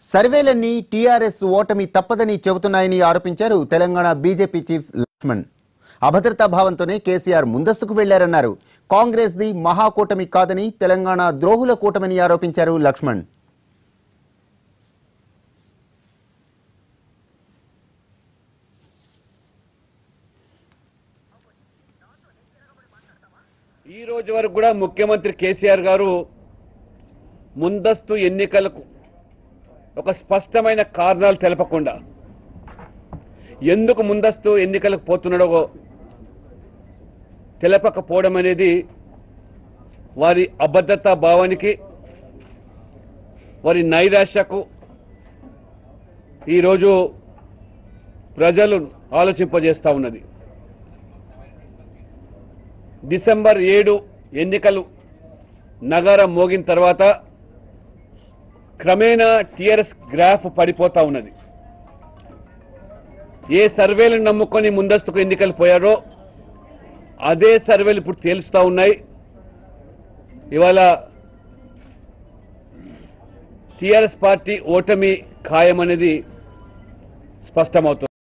సర్వేలన్నీ TRS ఓటమి తప్పదని చెబుతున్నాయని ఆరోపించారు తెలంగాణ బీజేపీ చీఫ్ లక్ష్మణ్ అభద్రతా భావంతోనే కేసీఆర్ ముందస్తుకు వెళ్లారన్నారు కాంగ్రెస్ ది మహాకూటమి కాదని తెలంగాణ ద్రోహుల కూటమని ఆరోపించారు లక్ష్మణ్ ఈ రోజు వరకు కూడా ముఖ్యమంత్రి కేసీఆర్ గారు ముందస్తు ఎన్నికలకు ఒక స్పష్టమైన కారణాలు తెలపకుండా ఎందుకు ముందస్తు ఎన్నికలకు పోతున్నాడో తెలపకపోవడం అనేది వారి అభద్రతా భావానికి వారి నైరాశ్యకు ఈరోజు ప్రజలు ఆలోచింపజేస్తూ ఉన్నది డిసెంబర్ ఏడు ఎన్నికలు నగరం మోగిన తర్వాత క్రమేణా టీఆర్ఎస్ గ్రాఫ్ పడిపోతా ఉన్నది ఏ సర్వేలను నమ్ముకొని ముందస్తుకు ఎన్నికలు పోయారో అదే సర్వేలు ఇప్పుడు తేలుస్తూ ఉన్నాయి ఇవాళ టీఆర్ఎస్ పార్టీ ఓటమి ఖాయమనేది స్పష్టమవుతుంది